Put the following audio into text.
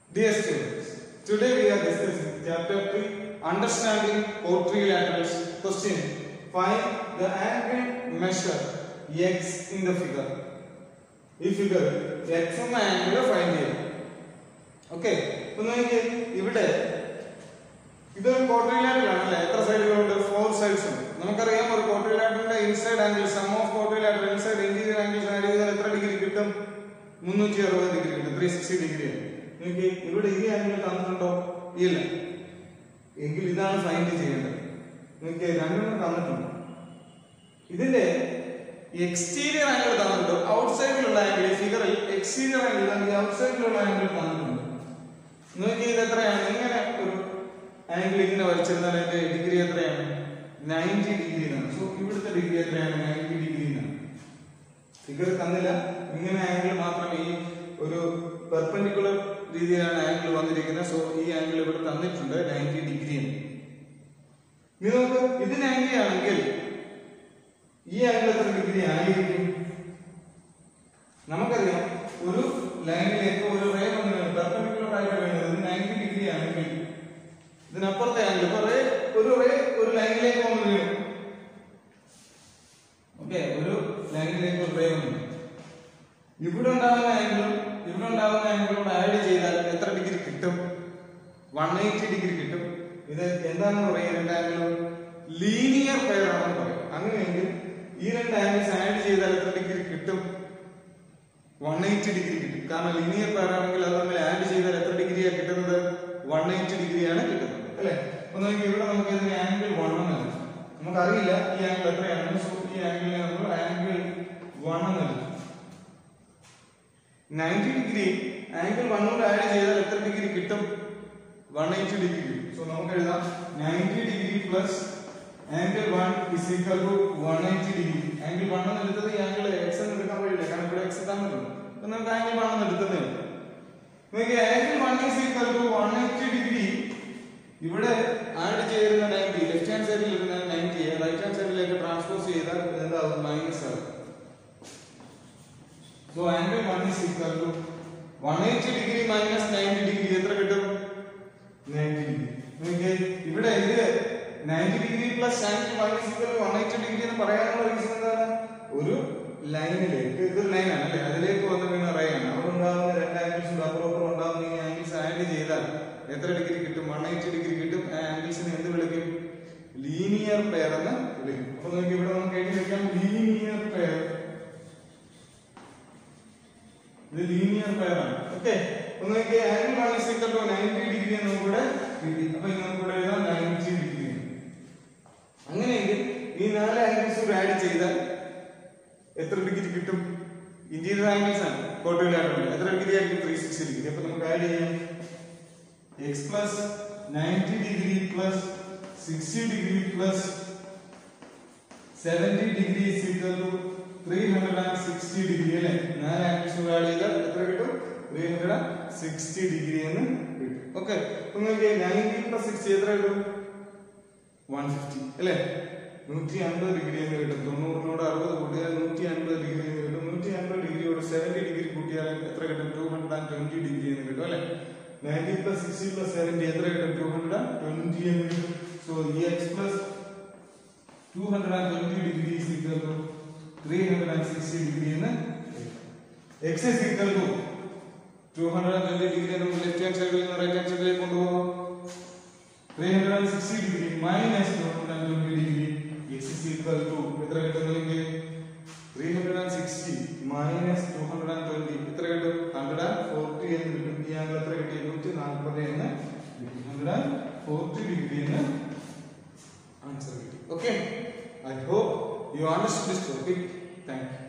Dear students, today we are discussing chapter 3 Understanding Quadrilaterals. Question Find the angle measure x in the figure. ഈ figure x എന്ന angle find ചെയ്യാം okay അപ്പൊ നോക്കിയേ ഇവിടെ ഇതൊരു quadrilateral ആണല്ലേ എത്ര സൈഡുകളുണ്ട് ഫോർ സൈഡ്സ് ഉണ്ട് നമുക്കറിയാം ഒരു ക്വാഡ്രിലാറ്ററിന്റെ inside angle sum of quadrilateral inside interior angles add ചെയ്താൽ എത്ര ഡിഗ്രി കിട്ടും മുന്നൂറ്റി അറുപത് ഡിഗ്രി കിട്ടും ത്രീ സിക്സ്റ്റി ഡിഗ്രി നോക്കി ഇവിടെ ഈ ആംഗിൾ തന്നിട്ടുണ്ടോ ഇല്ല എങ്കിൽ ഇതാണ് ഫൈൻഡ് ചെയ്യേണ്ടത് നോക്കി രണ്ടെണ്ണം തന്നിട്ടുണ്ട് ഇതിന്റെ എക്സ്റ്റീരിയർ ആംഗിൾ തന്നിട്ടുണ്ട് ഔട്ട്സൈഡിലുള്ള ആംഗിൾ ഈ ഫിഗറിൽ എക്സ്റ്റീരിയർ ആംഗിൾ അല്ലെങ്കിൽ ഔട്ട്സൈഡിലുള്ള ആംഗിൾ തന്നിട്ടുണ്ട് നോക്കി ഇത് എത്രയാണ് ഇങ്ങനെ ഒരു ആംഗിൾ ഇങ്ങനെ വരച്ചിരുന്നാൽ അതിന്റെ ഡിഗ്രി എത്രയാണ് നയൻറ്റി ഡിഗ്രി എന്നാണ് സോ ഇവിടുത്തെ ഡിഗ്രി എത്രയാണ് നയൻറ്റി ഡിഗ്രി എന്നാണ് ഫിഗർ തന്നില്ല ഇങ്ങനെ ആംഗിൾ മാത്രം ഈ ഒരു പെർപെൻഡിക്കുലർ രീതിയിലാണ് ആംഗിൾ വന്നിരിക്കുന്നത് സോ ഈ ആംഗിൾ ഇവിടെ തന്നിട്ടുണ്ട് നയൻറ്റി ഡിഗ്രി എന്ന് ഇനി നമുക്ക് ഇതിന് ആംഗിൾ ആണെങ്കിൽ ഈ ആംഗിൾ എത്ര ഡിഗ്രി ആയിരിക്കും നമുക്കറിയാം ഒരു ലൈനിലേക്ക് ഒരു റേ വന്നിട്ടുണ്ട് പെർപെൻഡിക്കുലർ ആയിട്ട് വേണ്ടത് നയൻറ്റി ഡിഗ്രി ആണെങ്കിൽ ഇതിനപ്പുറത്തെ ആംഗിൾ ഇപ്പൊ റേ ഒരു റേ ഒരു ലൈനിലേക്ക് വന്നു വീണു ഓക്കെ ഒരു ലൈനിലേക്ക് ഒരു റേ വന്നു ഇവിടെ ഉണ്ടാകുന്ന ആംഗിളും ഇവിടെ ഉണ്ടാകുന്ന ആംഗിളോട് ആഡ് ചെയ്താൽ എത്ര ഡിഗ്രി കിട്ടും വൺ എയ്റ്റി ഡിഗ്രി കിട്ടും ഇത് എന്താണെന്ന് പറയുക രണ്ട് ആംഗിളും ലീനിയർ പെയർ ആണെന്ന് പറയും അങ്ങനെയെങ്കിൽ ഈ രണ്ട് ആംഗിൾസ് ആഡ് ചെയ്താൽ എത്ര ഡിഗ്രി കിട്ടും വൺ എയ്റ്റി ഡിഗ്രി കിട്ടും കാരണം ലീനിയർ പെയർ ആണെങ്കിൽ അത് തമ്മിൽ ആഡ് ചെയ്താൽ എത്ര ഡിഗ്രിയാണ് കിട്ടുന്നത് വൺ എയ്റ്റി ഡിഗ്രിയാണ് കിട്ടുന്നത് അല്ലെ അപ്പൊ നോക്കി ഇവിടെ നമുക്ക് ഇതിന് ആംഗിൾ വൺ എന്ന് നമുക്കറിയില്ല ഈ ആംഗിൾ എത്രയാണ് സോ ഈ ആംഗിളിനെ നമ്മൾ ആംഗിൾ വൺ എന്ന് എടുക്കും നയൻറ്റി ഡിഗ്രി ആംഗിൾ വണ്ണോട് ആഡ് ചെയ്താൽ എത്ര ഡിഗ്രി കിട്ടും വൺ എയ്റ്റി ഡിഗ്രി സോ നമുക്ക് എഴുതാം ninety degree plus angle one is equal to one eighty degree angle one എന്ന് എടുത്തത് ഈ ആംഗിൾ എക്സ് എന്ന് എടുക്കാൻ വഴിയില്ല കാരണം ഇവിടെ എക്സ് തന്നിട്ടുണ്ട് അപ്പൊ നമുക്ക് ആംഗിൾ വൺ എന്ന് എടുത്തതേ ഉള്ളൂ നോക്കി angle one is equal to one eighty degree ഇവിടെ ആഡ് ചെയ്യുന്ന നയൻറ്റി ലെഫ്റ്റ് ഹാൻഡ് സൈഡിൽ ഇരുന്ന നയൻറ്റി റൈറ്റ് ഹാൻഡ് സൈഡിലേക്ക് ട്രാൻസ്പോസ് ചെയ്താൽ എന്താവും മൈനസ് ആവും so angle one is equal to one eighty degree minus ninety degree എത്ര കിട്ടും നയൻറ്റി ഡിഗ്രി നോക്കിയേ ഇവിടെ ഇത് ninety degree plus angle one is equal to one eighty degree എന്ന് പറയാനുള്ള റീസൺ എന്താണ് ഒരു ലൈനിലേക്ക് ഇതൊരു ലൈനാണ് അല്ലേ അതിലേക്ക് വന്ന് വീണ റേ ആണ് അവിടെ ഉണ്ടാകുന്ന രണ്ട് ആംഗിൾസ് ഉണ്ട് അപ്പുറം അപ്പുറം ഉണ്ടാകുന്ന ഈ ആംഗിൾസ് ആഡ് ചെയ്താൽ എത്ര ഡിഗ്രി കിട്ടും വൺ എയ്റ്റി ഡിഗ്രി കിട്ടും ആ ആംഗിൾസിനെ എന്ത് വിളിക്കും ലീനിയർ പെയർ എന്ന് വിളിക്കും അപ്പൊ നോക്കി ഇവിടെ നമുക്ക് എഴുതി വെക്കാം ലീനിയർ പെയർ ഇത് ലീനിയർ പെയർ ആണ് ഓക്കെ ഒന്ന് നോക്കി angle one is equal to 90 degree എന്ന് കൂടെ കിട്ടി അപ്പൊ ഇത് നമുക്ക് ഇവിടെ എഴുതാം 90 ഡിഗ്രി അങ്ങനെയെങ്കിൽ ഈ നാല് ആംഗിൾസ് കൂടെ ആഡ് ചെയ്താൽ എത്ര ഡിഗ്രി കിട്ടും ഇന്റീരിയർ ആംഗിൾസ് ആണ് ക്വാഡ്രിലാറ്ററൽ എത്ര ഡിഗ്രി ആയിരിക്കും 360 ഡിഗ്രി അപ്പൊ നമുക്ക് ആഡ് ചെയ്യാം x plus 90 degree plus 60 degree plus 70 degree is equal to 360 degree അല്ലേ നാല് ആംഗിൾസ് ആഡ് ചെയ്താൽ എത്ര കിട്ടും 360 ഡിഗ്രി എന്ന് കിട്ടും ഓക്കെ അപ്പൊ നോക്കിയേ 90 പ്ലസ് 60 എത്ര കിട്ടും 150 അല്ലേ 150 ഡിഗ്രി എന്ന് കിട്ടും തൊണ്ണൂറിനോട് അറുപത് കൂട്ടിയാൽ 150 ഡിഗ്രി എന്ന് കിട്ടും 150 ഡിഗ്രിയോട് 70 ഡിഗ്രി കൂട്ടിയാൽ എത്ര കിട്ടും 220 ഡിഗ്രി എന്ന് കിട്ടും അല്ലേ 90 പ്ലസ് 60 പ്ലസ് 70 എത്ര കിട്ടും 220 എന്ന് കിട്ടും സോ ഈ x plus 220 degree is equal to 360 degree എന്ന് x is equal to 220 degree നമ്മൾ ലെഫ്റ്റ് ഹാൻഡ് സൈഡിൽ നിന്ന് റൈറ്റ് ഹാൻഡ് സൈഡിലേക്ക് കൊണ്ടുപോകും 360 degree minus 220 degree x is equal to എത്ര കിട്ടുന്നെങ്കിൽ 360 minus 220 എത്ര കിട്ടും 140 എന്ന് കിട്ടും ഈ ആംഗിൾ എത്ര കിട്ടി 140 എന്ന് കിട്ടി 140 degree എന്ന് answer it. Okay. I hope you understood this topic. Thank you.